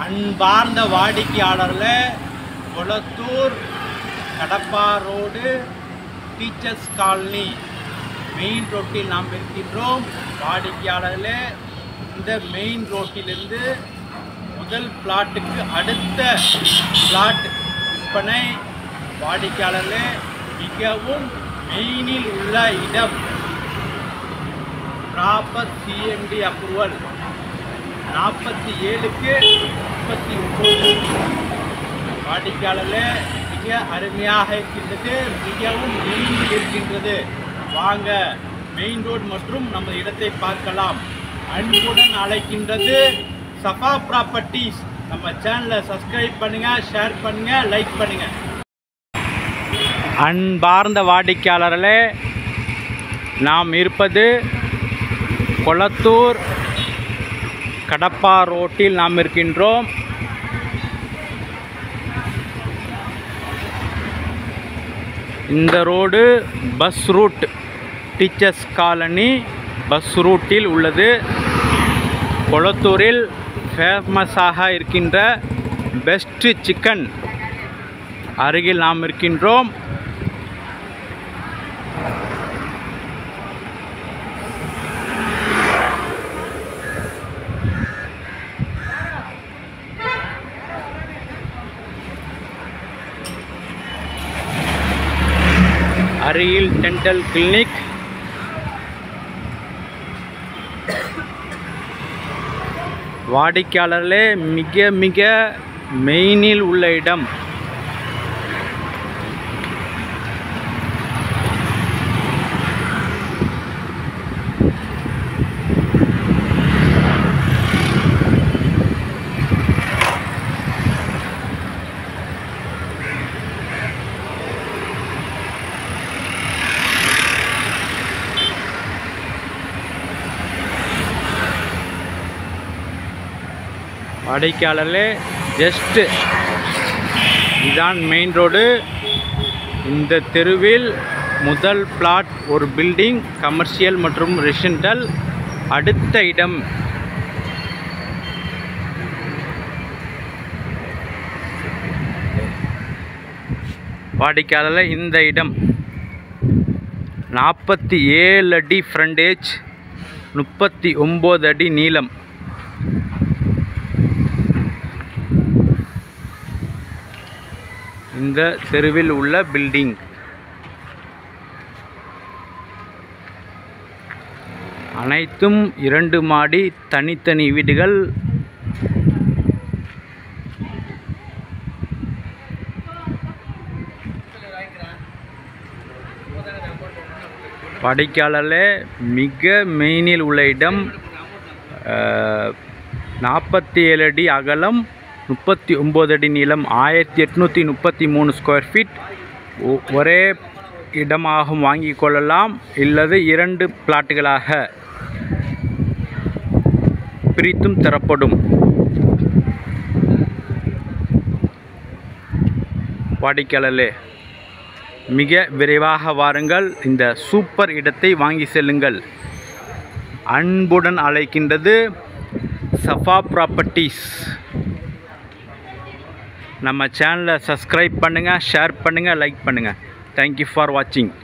அன்பார்ந்த வாடிக்கையாளர்களே Kolathur Kadappa road teachers colony main ரோட்டில் நாம் இருக்கின்றோம் வாடிக்கையாளர்களே இந்த மெயின் ரோட்டிலிருந்து முதல் பிளாட்டுக்கு அடுத்த பிளாட் விற்பனை வாடிக்கையாளர்களே மிகவும் மெயினில் உள்ள இடம் ப்ராப்பர் சிஎம்டி அப்ரூவல் நாற்பத்தி ஏழுக்கு முப்பத்தி ஒம்பது வாடிக்கையாளர்களே மிக அருமையாக இருக்கின்றது மிகவும் மெயினில் இருக்கின்றது வாங்க மெயின் ரோடு மற்றும் நம்ம இடத்தை பார்க்கலாம் அன்புடன் அழைக்கின்றது சஃபா ப்ராப்பர்ட்டிஸ் நம்ம சேனலை சப்ஸ்கிரைப் பண்ணுங்க ஷேர் பண்ணுங்க லைக் பண்ணுங்க அன்பார்ந்த வாடிக்கையாளர்களே நாம் இருப்பது கொளத்தூர் கடப்பா ரோட்டில் நாம் இருக்கின்றோம் இந்த road bus route teachers colony bus ரூட்டில் உள்ளது கொளத்தூரில் ஃபேமஸாக இருக்கின்ற பெஸ்ட் சிக்கன் அருகில் நாம் இருக்கின்றோம் அருகில் டென்டல் கிளினிக் வாடிக்கையாளர்களே மிக மிக மெயினில் உள்ள இடம் வாடிக்கையாளர்களே ஜஸ்ட்டு இதான் மெயின் ரோடு இந்த தெருவில் முதல் பிளாட் ஒரு பில்டிங் கமர்ஷியல் மற்றும் ரெசிடென்டல் அடுத்த இடம் வாடிக்கையாளர் இந்த இடம் நாற்பத்தி ஏழு அடி ஃப்ரண்டேஜ் முப்பத்தி ஒம்பது அடி நீளம் இந்த தெருவில் உள்ள பில்டிங் அனைத்தும் இரண்டு மாடி தனித்தனி வீடுகள் வாடிக்கையாளர்களே மிக மெயினில் உள்ள இடம் நாற்பத்தி ஏழு அடி அகலம் முப்பத்தி ஒம்பது அடி நீளம் ஆயிரத்தி எட்நூற்றி முப்பத்தி மூணு ஸ்கொயர் ஃபீட் ஒ- ஒரே இடமாக வாங்கிக் கொள்ளலாம் இல்லது இரண்டு பிளாட்டுகளாக பிரித்தும் தரப்படும் வாடிக்கையாளர்களே மிக விரைவாக வாருங்கள் இந்த சூப்பர் இடத்தை வாங்கி செல்லுங்கள் அன்புடன் அழைக்கின்றது சஃபா ப்ராப்பர்ட்டிஸ் நம்ம சேனலை சப்ஸ்கிரைப் பண்ணுங்கள் ஷேர் பண்ணுங்கள் லைக் பண்ணுங்கள் தேங்க்யூ ஃபார் வாட்சிங்